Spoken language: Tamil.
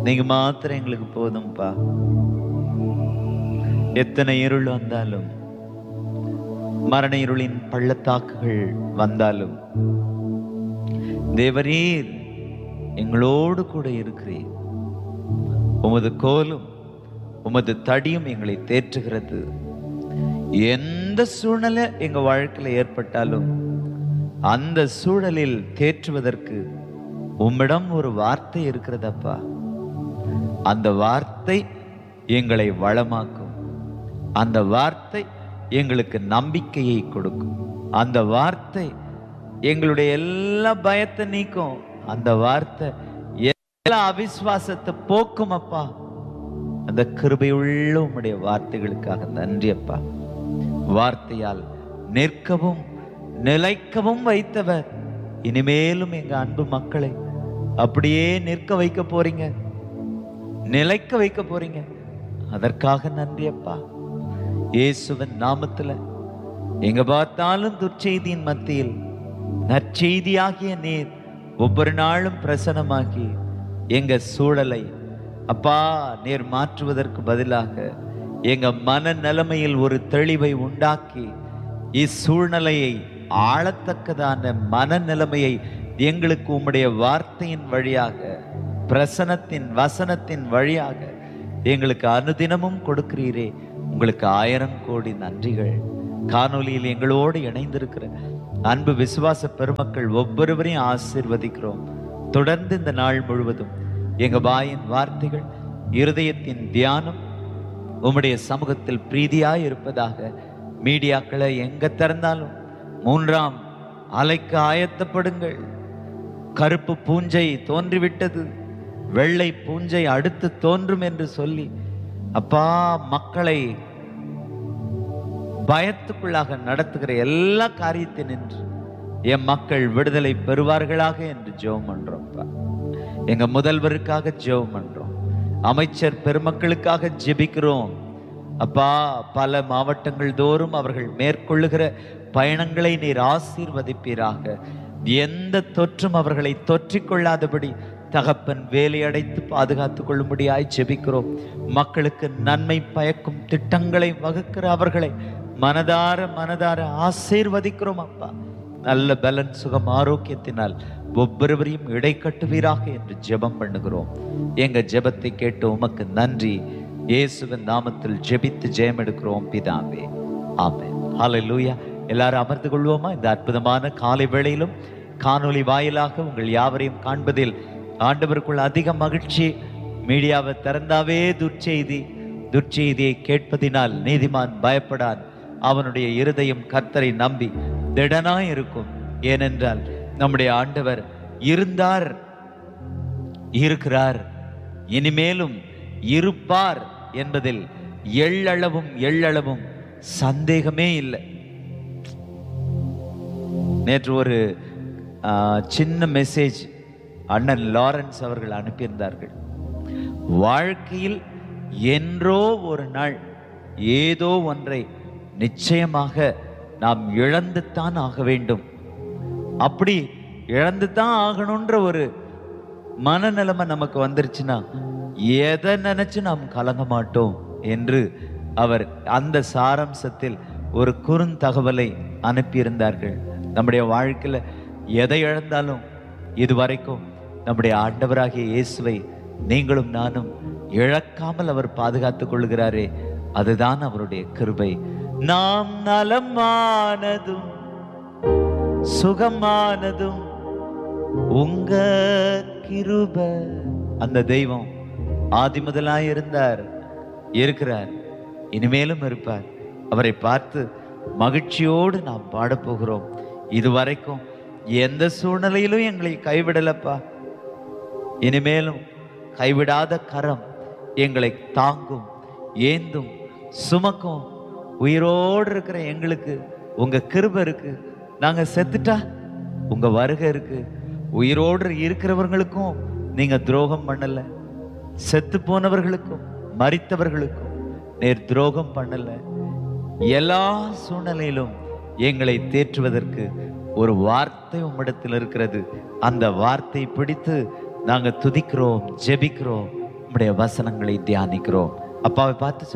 நீங்க மாத்திரம் எங்களுக்கு போதும்பா எத்தனை இருள் வந்தாலும் மரண இருளின் பள்ளத்தாக்குகள் வந்தாலும் தேவரீர் எங்களோடு கூட இருக்கிறீர் உமது கோலும் உமது தடியும் எங்களை தேற்றுகிறது எந்த சூழ்நிலை எங்க வாழ்க்கையில ஏற்பட்டாலும் அந்த சூழலில் தேற்றுவதற்கு உம்மிடம் ஒரு வார்த்தை இருக்கிறதப்பா அந்த வார்த்தை எங்களை வளமாக்கும் அந்த வார்த்தை எங்களுக்கு நம்பிக்கையை கொடுக்கும் அந்த வார்த்தை எங்களுடைய எல்லா பயத்தை நீக்கும் அந்த வார்த்தை எல்லா அவிசுவாசத்தை போக்கும் அப்பா அந்த கிருபையுள்ள உம்முடைய வார்த்தைகளுக்காக நன்றி அப்பா வார்த்தையால் நிற்கவும் நிலைக்கவும் வைத்தவர் இனிமேலும் எங்க அன்பு மக்களை அப்படியே நிற்க வைக்க போறீங்க நிலைக்க வைக்க போறீங்க அதற்காக நன்றி அப்பா இயேசுவின் நாமத்துல எங்க பார்த்தாலும் துர்ச்செய்தியின் மத்தியில் நற்செய்தியாகிய நீர் ஒவ்வொரு நாளும் பிரசனமாகி எங்க சூழலை அப்பா நீர் மாற்றுவதற்கு பதிலாக எங்க மன நிலைமையில் ஒரு தெளிவை உண்டாக்கி இச்சூழ்நிலையை ஆளத்தக்கதான மன நிலைமையை எங்களுக்கு உம்முடைய வார்த்தையின் வழியாக பிரசனத்தின் வசனத்தின் வழியாக எங்களுக்கு அனுதினமும் கொடுக்கிறீரே உங்களுக்கு ஆயிரம் கோடி நன்றிகள் காணொலியில் எங்களோடு இணைந்திருக்கிற அன்பு விசுவாச பெருமக்கள் ஒவ்வொருவரையும் ஆசீர்வதிக்கிறோம் தொடர்ந்து இந்த நாள் முழுவதும் எங்க வாயின் வார்த்தைகள் இருதயத்தின் தியானம் உம்முடைய சமூகத்தில் பிரீதியாய் இருப்பதாக மீடியாக்களை எங்க திறந்தாலும் மூன்றாம் அலைக்கு ஆயத்தப்படுங்கள் கருப்பு பூஞ்சை தோன்றிவிட்டது வெள்ளை பூஞ்சை அடுத்து தோன்றும் என்று சொல்லி அப்பா மக்களை பயத்துக்குள்ளாக நடத்துகிற எல்லா காரியத்தை நின்று என் மக்கள் விடுதலை பெறுவார்களாக என்று ஜெபம் பண்றோம்ப்பா எங்க முதல்வருக்காக ஜெபம் பண்றோம் அமைச்சர் பெருமக்களுக்காக ஜெபிக்கிறோம் அப்பா பல மாவட்டங்கள் தோறும் அவர்கள் மேற்கொள்ளுகிற பயணங்களை நீர் ஆசீர்வதிப்பீராக எந்த தொற்றும் அவர்களை தொற்றிக் கொள்ளாதபடி தகப்பன் வேலை அடைத்து பாதுகாத்துக் கொள்ளும்படியாய் ஜெபிக்கிறோம் மக்களுக்கு நன்மை பயக்கும் திட்டங்களை வகுக்கிற அவர்களை மனதார மனதார ஆசீர்வதிக்கிறோம் அப்பா நல்ல பலன் சுகம் ஆரோக்கியத்தினால் ஒவ்வொருவரையும் இடை கட்டுவீராக என்று ஜெபம் பண்ணுகிறோம் எங்க ஜெபத்தை கேட்டு உமக்கு நன்றி இயேசுவின் நாமத்தில் ஜெபித்து ஜெயம் எடுக்கிறோம் பிதாவே ஆமென் ஹalleluya எல்லாரும் அமர்ந்து கொள்வோமா இந்த அற்புதமான காலை வேளையிலும் காணொளி வாயிலாக உங்கள் யாவரையும் காண்பதில் ஆண்டவருக்குள் அதிக மகிழ்ச்சி மீடியாவை திறந்தாவே துர்ச்செய்தி துர்ச்செய்தியை கேட்பதினால் நீதிமான் பயப்படான் அவனுடைய இருதயம் கர்த்தரை நம்பி திடனாய் இருக்கும் ஏனென்றால் நம்முடைய ஆண்டவர் இருந்தார் இருக்கிறார் இனிமேலும் இருப்பார் என்பதில் எள்ளளவும் எள்ளளவும் சந்தேகமே இல்லை நேற்று ஒரு ஆ, சின்ன மெசேஜ் அண்ணன் லாரன்ஸ் அவர்கள் அனுப்பியிருந்தார்கள் வாழ்க்கையில் என்றோ ஒரு நாள் ஏதோ ஒன்றை நிச்சயமாக நாம் இழந்துத்தான் ஆக வேண்டும் அப்படி இழந்துதான் ஆகணுன்ற ஒரு மனநிலைமை நமக்கு வந்துருச்சுன்னா எதை நினைச்சு நாம் கலங்க மாட்டோம் என்று அவர் அந்த சாராம்சத்தில் ஒரு குறுந்தகவலை அனுப்பியிருந்தார்கள் நம்முடைய வாழ்க்கையில எதை இழந்தாலும் இதுவரைக்கும் நம்முடைய ஆண்டவராகிய இயேசுவை நீங்களும் நானும் இழக்காமல் அவர் பாதுகாத்துக் கொள்கிறாரே அதுதான் அவருடைய கிருபை நாம் நலமானதும் சுகமானதும் உங்க கிருப அந்த தெய்வம் ஆதி முதலாய் இருந்தார் இருக்கிறார் இனிமேலும் இருப்பார் அவரை பார்த்து மகிழ்ச்சியோடு நாம் பாடப் போகிறோம் இதுவரைக்கும் எந்த சூழ்நிலையிலும் எங்களை கைவிடலப்பா இனிமேலும் கைவிடாத கரம் எங்களை தாங்கும் ஏந்தும் சுமக்கும் உயிரோடு இருக்கிற எங்களுக்கு உங்க கிருபை இருக்கு நாங்க செத்துட்டா உங்க வருகை இருக்கு உயிரோடு இருக்கிறவர்களுக்கும் நீங்க துரோகம் பண்ணல செத்து போனவர்களுக்கும் மரித்தவர்களுக்கும் நேர் துரோகம் பண்ணல எல்லா சூழ்நிலையிலும் எங்களை தேற்றுவதற்கு ஒரு வார்த்தை உம்மிடத்தில் இருக்கிறது அந்த வார்த்தை பிடித்து நாங்க துதிக்கிறோம் ஜெபிக்கிறோம் உடைய வசனங்களை தியானிக்கிறோம் அப்பாவை பார்த்து